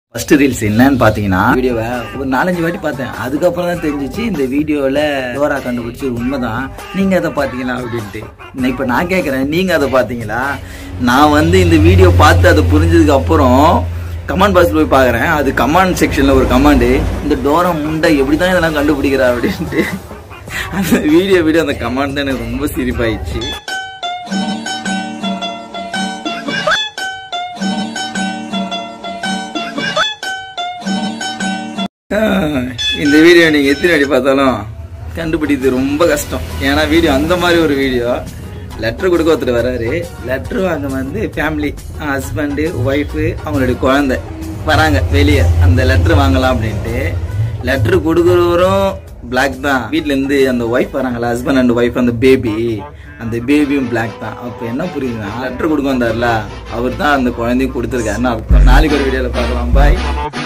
first reels என்னன்னு பாத்தீங்கன்னா வீடியோவை ஒரு நாலஞ்சு வாட்டி பார்த்தேன் அதுக்கப்புறம் தான் தெரிஞ்சிச்சு இந்த வீடியோவில் டோரா கண்டுபிடிச்சி உண்மைதான் நீங்க அதை பார்த்தீங்களா அப்படின்ட்டு நான் இப்போ நான் கேட்குறேன் நீங்க அதை பார்த்தீங்களா நான் வந்து இந்த வீடியோ பார்த்து அதை புரிஞ்சதுக்கு அப்புறம் கமெண்ட் பாக்ஸில் போய் பார்க்குறேன் அது கமெண்ட் செக்ஷனில் ஒரு கமெண்டு இந்த டோரா முண்டை எப்படி தான் இதெல்லாம் கண்டுபிடிக்கிறா அப்படின்ட்டு அந்த வீடியோ வீடியோ அந்த கமெண்ட் தான் எனக்கு ரொம்ப சிரிப்பாயிடுச்சு ஆஹ், இந்த வீடியோ நீங்க எத்தனை வாட்டி பார்த்தாலும் கண்டுபிடிக்கிறது ரொம்ப கஷ்டம் ஏன்னா வீடியோ அந்த மாதிரி ஒரு வீடியோ லெட்டர் கொடுக்க ஒருத்தர் வராரு லெட்டர் வாங்க வந்து ஃபேமிலி ஹஸ்பண்டு ஒய்ஃபு அவங்களுடைய குழந்தை வராங்க வெளியே அந்த லெட்டர் வாங்கலாம் அப்படின்ட்டு லெட்டர் கொடுக்குறவரும் பிளாக் தான் வீட்ல இருந்து அந்த ஒய்ஃப் வராங்களா ஹஸ்பண்ட் அண்ட் ஒய்ஃப் அந்த பேபி அந்த பேபியும் பிளாக் தான் அப்போ என்ன புரியுதுன்னா லெட்டர் கொடுக்க வந்தார்ல அவர் தான் அந்த குழந்தையும் கொடுத்துருக்காருன்னு அர்த்தம் நாளைக்கு ஒரு வீடியோவில் பார்க்கலாம் பாய்